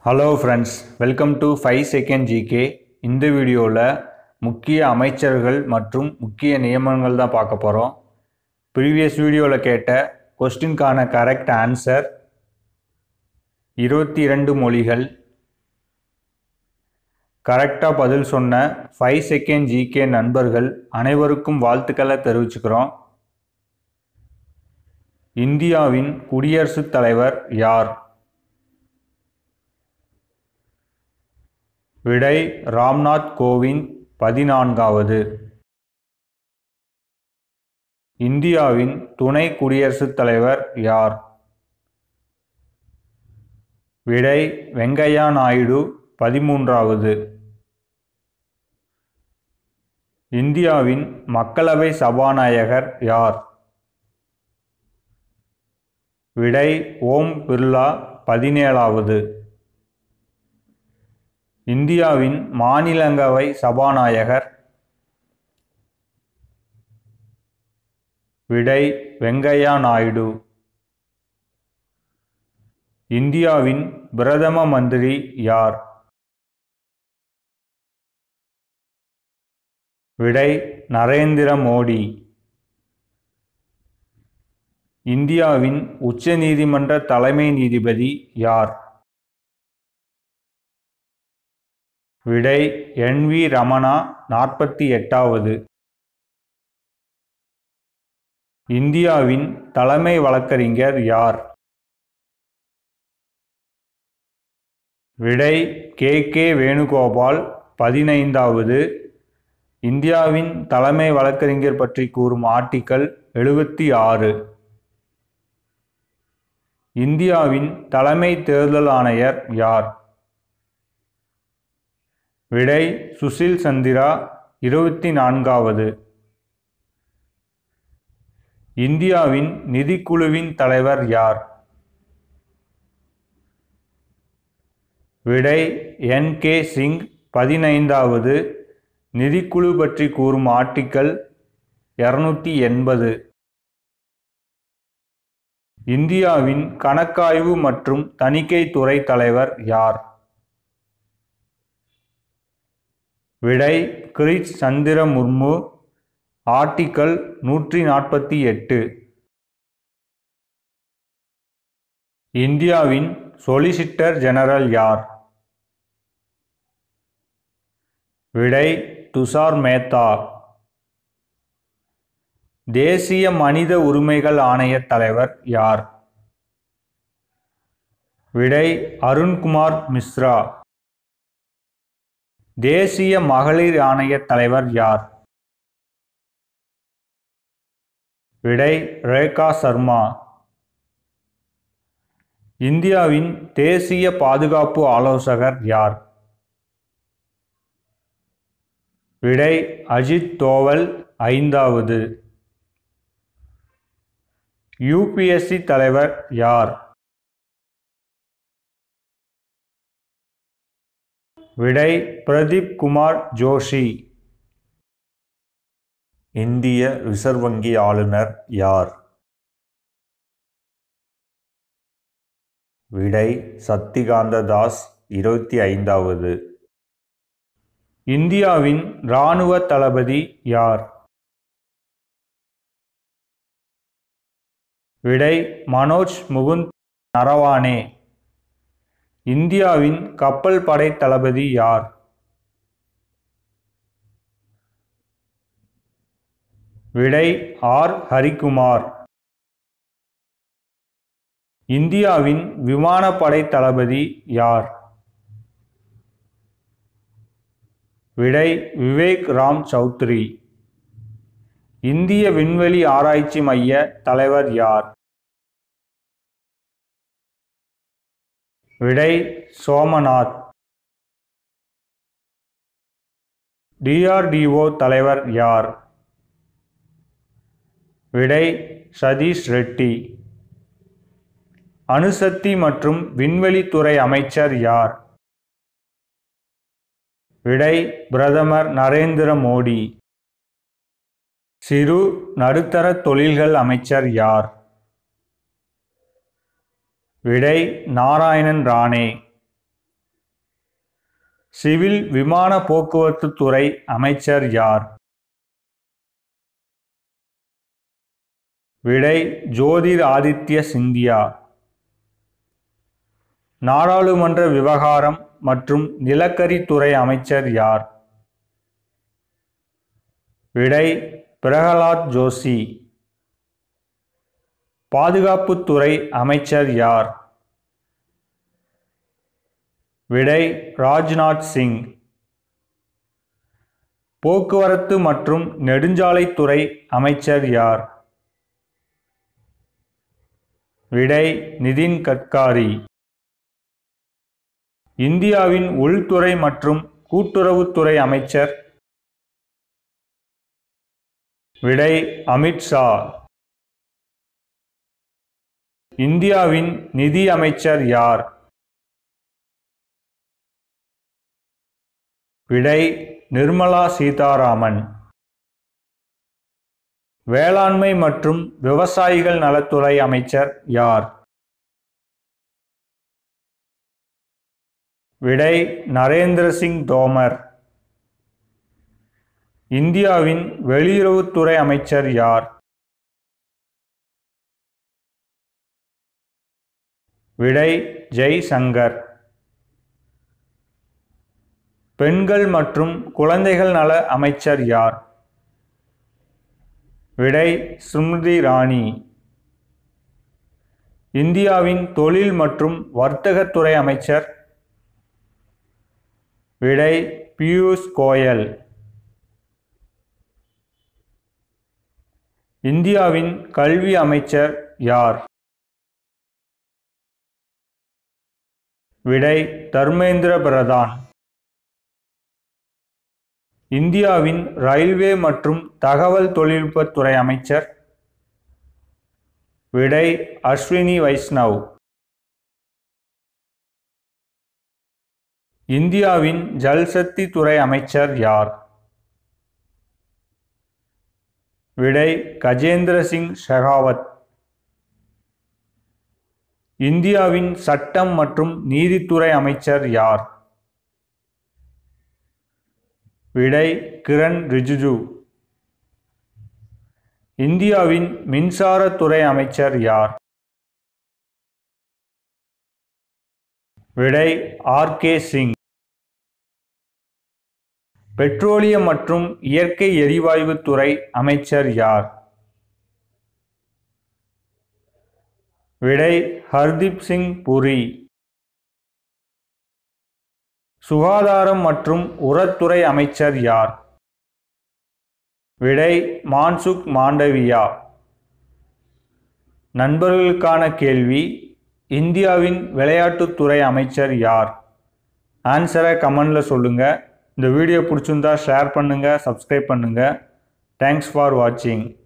hello friends welcome to five second GK இந்த வீடியோவில் முக்கிய அமைச்சர்கள் மற்றும் முக்கிய நியமனங்கள் தான் பார்க்க போகிறோம் ப்ரீவியஸ் வீடியோவில் கேட்ட கொஸ்டின்கான கரெக்ட் ஆன்சர் இருபத்தி இரண்டு மொழிகள் கரெக்டாக பதில் சொன்ன ஃபைவ் செகண்ட் ஜிகே நண்பர்கள் அனைவருக்கும் வாழ்த்துக்களை தெரிவிச்சுக்கிறோம் இந்தியாவின் குடியரசுத் தலைவர் யார் விடை ராம்நாத் கோவிந்த் பதினான்காவது இந்தியாவின் துணை குடியரசுத் தலைவர் யார் விடை வெங்கையா நாயுடு பதிமூன்றாவது இந்தியாவின் மக்களவை சபாநாயகர் யார் விடை ஓம் பிர்லா பதினேழாவது இந்தியாவின் மாநிலங்களவை சபாநாயகர் விடை வெங்கையா நாயுடு இந்தியாவின் பிரதம மந்திரி யார் விடை நரேந்திர மோடி இந்தியாவின் உச்ச நீதிமன்ற தலைமை நீதிபதி யார் விடை என் வி ரமணா நாற்பத்தி எட்டாவது இந்தியாவின் தலைமை வழக்கறிஞர் யார் விடை கே கே வேணுகோபால் பதினைந்தாவது இந்தியாவின் தலைமை வழக்கறிஞர் பற்றி கூறும் ஆர்டிக்கல் எழுபத்தி ஆறு இந்தியாவின் தலைமை தேர்தல் ஆணையர் யார் விடை சுசில் சந்திரா இருபத்தி நான்காவது இந்தியாவின் நிதிக்குழுவின் தலைவர் யார் விடை என் கே சிங் பதினைந்தாவது நிதிக்குழு பற்றி கூறும் ஆர்டிக்கல் இருநூற்றி எண்பது இந்தியாவின் கணக்காய்வு மற்றும் தணிக்கை துறை தலைவர் யார் விடை கிரிச் சந்திர முர்மு ஆர்டிக்கல் நூற்றி நாற்பத்தி எட்டு இந்தியாவின் சொலிசிட்டர் ஜெனரல் யார் விடை துஷார் மேத்தா தேசிய மனித உரிமைகள் ஆணைய தலைவர் யார் விடை அருண்குமார் மிஸ்ரா தேசிய மகளிர் ஆணைய தலைவர் யார் விடை ரேகா சர்மா இந்தியாவின் தேசிய பாதுகாப்பு ஆலோசகர் யார் விடை அஜித் தோவல் ஐந்தாவது யூபிஎஸ்சி தலைவர் யார் விடை பிரதீப் குமார் ஜோஷி இந்திய ரிசர்வ் வங்கி ஆளுநர் யார் விடை சக்திகாந்த தாஸ் இருபத்தி ஐந்தாவது இந்தியாவின் இராணுவ தளபதி யார் விடை மனோஜ் முகுந்த் நரவானே இந்தியாவின் கப்பல் படை தளபதி யார் விடை ஆர் ஹரிகுமார் இந்தியாவின் விமானப்படை தளபதி யார் விடை விவேக் ராம் சௌத்ரி இந்திய விண்வெளி ஆராய்ச்சி மைய தலைவர் யார் விடை சோமநாத் டிஆர்டிஓ தலைவர் யார் விடை சதீஷ் ரெட்டி அணுசக்தி மற்றும் விண்வெளித்துறை அமைச்சர் யார் விடை பிரதமர் நரேந்திர மோடி சிறு நடுத்தர தொழில்கள் அமைச்சர் யார் விடை நாராயணன் ராணே சிவில் விமான போக்குவரத்து துறை அமைச்சர் யார் விடை ஜோதிர் ஆதித்ய சிந்தியா நாடாளுமன்ற விவகாரம் மற்றும் நிலக்கரித்துறை அமைச்சர் யார் விடை பிரகலாத் ஜோஷி பாதுகாப்புத்துறை அமைச்சர் யார் விடை ராஜ்நாத் சிங் போக்குவரத்து மற்றும் நெடுஞ்சாலைத்துறை அமைச்சர் யார் விடை நிதின் கட்காரி இந்தியாவின் உள்துறை மற்றும் கூட்டுறவுத்துறை அமைச்சர் விடை அமித்ஷா இந்தியாவின் நிதி அமைச்சர் யார் விடை நிர்மலா சீதாராமன் வேளாண்மை மற்றும் விவசாயிகள் நலத்துறை அமைச்சர் யார் விடை நரேந்திர சிங் தோமர் இந்தியாவின் வெளியுறவுத்துறை அமைச்சர் யார் விடை ஜெய்சங்கர் பெண்கள் மற்றும் குழந்தைகள் நல அமைச்சர் யார் விடை ஸ்மிருதி இராணி இந்தியாவின் தொழில் மற்றும் வர்த்தகத்துறை அமைச்சர் விடை பியூஷ் கோயல் இந்தியாவின் கல்வி அமைச்சர் யார் விடை தர்மேந்திர பிரதான் இந்தியாவின் ரயில்வே மற்றும் தகவல் தொழில்நுட்பத்துறை அமைச்சர் விடை அஸ்வினி வைஷ்ணவ் இந்தியாவின் ஜல்சக்தி துறை அமைச்சர் யார் விடை கஜேந்திர சிங் ஷெகாவத் இந்தியாவின் சட்டம் மற்றும் நீதித்துறை அமைச்சர் யார் விடை கிரண் ரிஜிஜு இந்தியாவின் மின்சாரத்துறை அமைச்சர் யார் விடை ஆர் கே சிங் பெட்ரோலியம் மற்றும் இயற்கை எரிவாயு துறை அமைச்சர் யார் விடை ஹர்தீப் சிங் புரி சுகாதாரம் மற்றும் உரத்துறை அமைச்சர் யார் விடை மான்சுக் மாண்டவியா நண்பர்களுக்கான கேள்வி இந்தியாவின் விளையாட்டுத்துறை அமைச்சர் யார் ஆன்சரை கமெண்டில் சொல்லுங்கள் இந்த வீடியோ பிடிச்சிருந்தா ஷேர் பண்ணுங்கள் சப்ஸ்கிரைப் பண்ணுங்கள் தேங்க்ஸ் ஃபார் வாட்சிங்